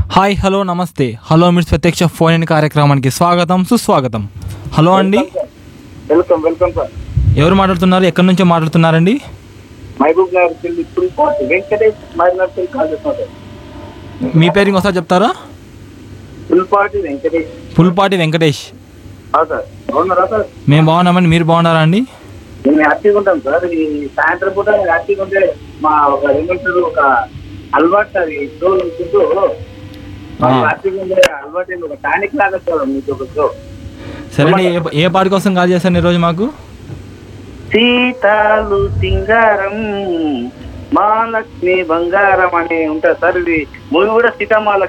Hi hello నమస్తే hello మిట్స్ ప్రత్యక్ష ఫోన్ ఇన్ కార్యక్రమానికి స్వాగతం సుస్వాగతం హలో అండి వెల్కమ్ వెల్కమ్ సార్ ఎవరు మాట్లాడుతున్నారు ఎక్కడి నుంచో మాట్లాడుతున్నారండి మహబూబ్ నగర్ జిల్లా ఇప్పుడు కోర్టు వెంకటేష్ మహబూబ్ నగర్ కాల్ చేస్తున్నారు సార్ మీ పేరు ఇంకోసారి చెప్తారా ఫుల్పాటి వెంకటేష్ పుల్పాటి వెంకటేష్ ఆ సార్ బాగున్నారా సార్ మేము బాగున్నామండి మీరు బాగున్నారా అండి మేము హ్యాపీగా ఉంటాం సార్ ఈ సాయంత్రం పూట హ్యాపీగా ఉంటే మా ఒక ఏమంటారు ఒక అలవాటు అది షో ఉంటుందో ఆ. హ్యాపీగా ఉండే అలవాటు ఏంది, ఒక టానిక్ లాగా సార్ మీకు ఒక షో సరే ఏ ఏ పాట కోసం కాల్ చేశాను ఈరోజు మాకు సీతాలు సింగారం మహాలక్ష్మి బంగారం అని ఉంటుంది సార్ ఇది మూవీ కూడా సీతామహాలక్ష్మి